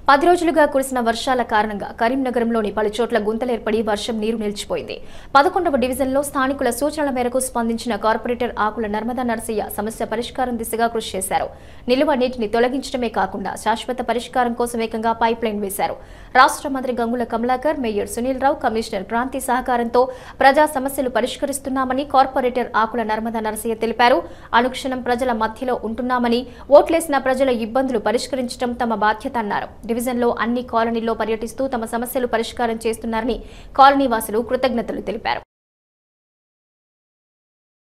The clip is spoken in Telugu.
పది రోజులుగా కురిసిన వర్షాల కారణంగా కరీంనగరంలోని పలు చోట్ల గుంతలేర్పడి వర్షం నీరు నిలిచిపోయింది పదకొండవ డివిజన్లో స్థానికుల సూచనల మేరకు స్పందించిన కార్పొరేటర్ ఆకుల నర్మదా నరసయ్య సమస్య పరిష్కారం దిశగా కృషి చేశారు నిలువ నీటిని తొలగించడమే కాకుండా శాశ్వత పరిష్కారం కోసం ఏకంగా పైప్ లైన్ వేశారు రాష్ట్ర మంత్రి గంగుల కమలాకర్ మేయర్ సునీల్ రావు కమిషనర్ క్రాంతి సహకారంతో ప్రజా సమస్యలు పరిష్కరిస్తున్నామని కార్పొరేటర్ ఆకుల నర్మదా నరసయ్య తెలిపారు అనుక్షణం ప్రజల మధ్యలో ఉంటున్నామని ఓట్లేసిన ప్రజల ఇబ్బందులు పరిష్కరించడం తమ బాధ్యత అన్నారు డివిజన్లో అన్ని కాలనీల్లో పర్యటిస్తూ తమ సమస్యలు పరిష్కారం చేస్తున్నారని కాలనీ వాసులు కృతజ్ఞతలు తెలిపారు